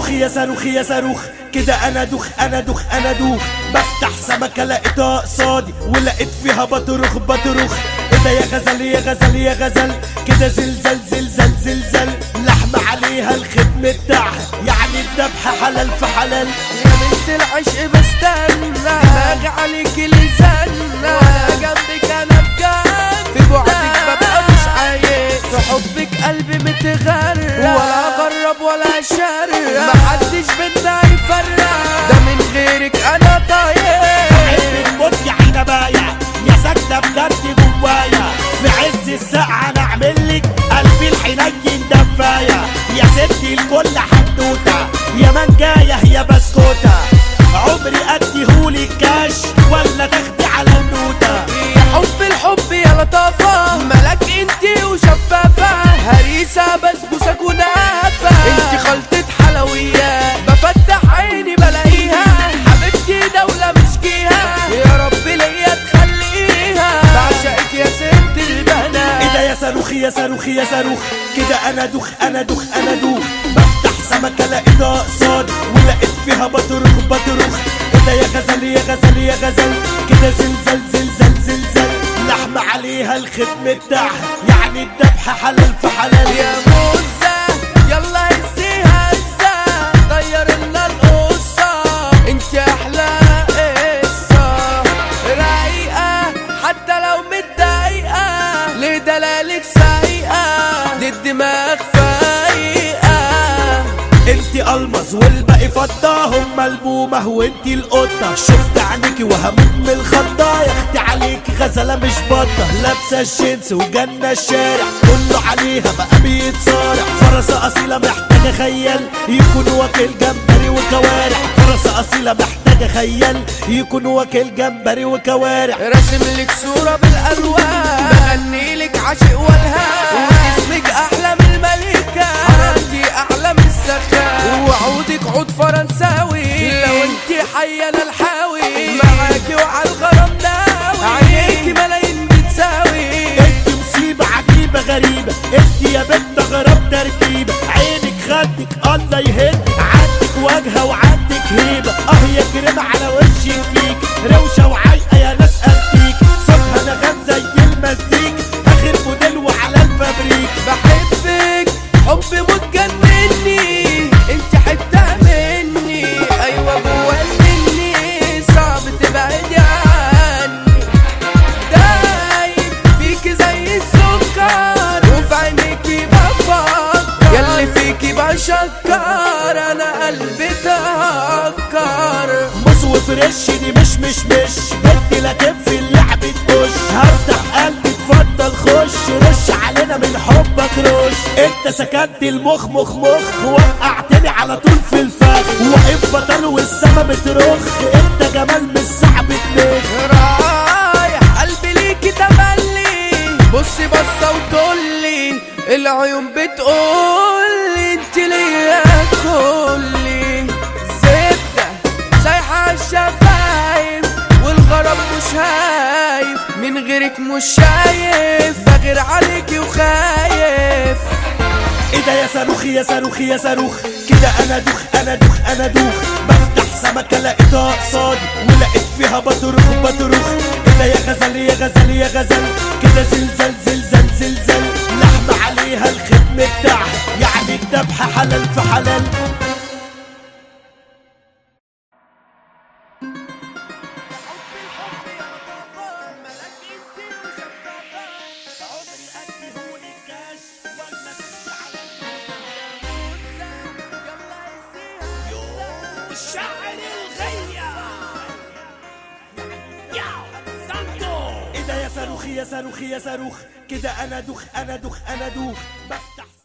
صاروخ يا صاروخ يا صاروخ كده انا دوخ انا دوخ انا دوخ بفتح سمكة لقيتها قصادي ولقيت فيها بطرخ بطرخ ايه ده يا غزل يا غزل يا غزل كده زلزال زلزال زلزال لحم عليها الختم بتاعها يعني الذبح حلال في حلال يا بنت العشق بستنى دماغي عليكي لزنة وانا جنبك انا بجنب في بعدك ببقى مش عايز في حبك قلبي متغرق ولا اقرب ولا اشرق محدش بينا يفرق ده من غيرك انا طاير عين الموت يا عنباية يا ساكنة بجد جوايا في عز السقعة انا اعمل لك قلبي الحنين دفاية يا ستي الكل حدوتة يا منجاية يا بسكوتة عمري اديهولك كاش ولا تاخدي على النوتة يا حب الحب يا لطافة ملك انتي وشفافة هريسة بسبوسة كنافة انتي خلطة حلويات بفتح عيني بلاقيها حبيبتي دولة مش جيها يا رب ليا تخليها بعشقك يا ست ايه البنات ده يا صاروخ يا صاروخ يا صاروخ كده انا دوخ انا دوخ انا دوخ بفتح سمكة لقيتها قصادي ولقيت فيها بطرخ بطرخ ايه ده يا غزل يا غزل يا غزل كده زلزال زلزال زلزال لحم عليها الختم بتاعها يعني الذبح حلال في حلال يا موزة يلا هزيها هزة طير لنا القصة انت احلى قصة رايقة حتى لو متضايقة ليه دلالك سايقة دي الدماغ فايقة انت المظ والباقي فضة هم البومة وانت القطة شفت عينيكي وهموت من الخضة يا اختي عليكي غزلة مش بطة لابسة الجنس وجنة الشارع كله عليها بقى بيتصارع فرسة أصيلة محتاجة خيال يكون واكل جمبري وكوارع فرسة أصيلة محتاجة خيال يكون واكل جمبري وكوارع راسم لك صورة بالألوان بغني لك عاشق والهام واسمك أحلى من الملكة حرامتي أعلى من السخاء وعودك عود فرنساوي لو انت حية أنا الحاوي معاكي وعلى الغرام ناوي عينيكي ملايين بتساوي انت مصيبة عجيبة غريبة انت يا بنت غراب تركيبة عينك خدك الله يهد عندك واجهة وعندك هيبة اه يا كريمة على وشك فيك روشة وعايقة يا ناس انتيك صوتها نغم زي المزيك اخر موديل وعلى الفابريك بحبك حب متجنني انت حتة مني ايوه جوا مني صعب تبعدي عني دايب فيكي زي السكر وفي عينيكي بفكر ياللي فيكي بشكر انا قلبي تهكر بص وفريش دي مش مش مش بدي لكن في اللعب تخش هفتح قلبي اتفضل خش رش علينا من حبك رش انت سكنت المخ مخ مخ وقعتني على طول في الفخ واقف بطل والسما بترخ انت جمال مش صعب تنخ رايح قلبي ليكي تملي بصي بصة وتقولي العيون بتقولي انت ليا كلي زبدة سايحة عالشفايف والغرام مش هايف من غيرك مش شايف بغير عليكي وخايف ايه ده يا صاروخ يا صاروخ يا صاروخ كده انا دوخ انا دوخ انا دوخ بفتح سمكة لقيتها قصادي ولقيت فيها بطرخ بطرخ ايه ده يا غزل يا غزل يا غزل كده زلزال زلزال زلزال لحم عليها الختم بتاعها يعني الذبح حلال في حلال الشاعر الغيا يا سانتو ايه ده يا صاروخ يا صاروخ يا صاروخ كده انا دوخ انا دوخ انا دوخ بفتح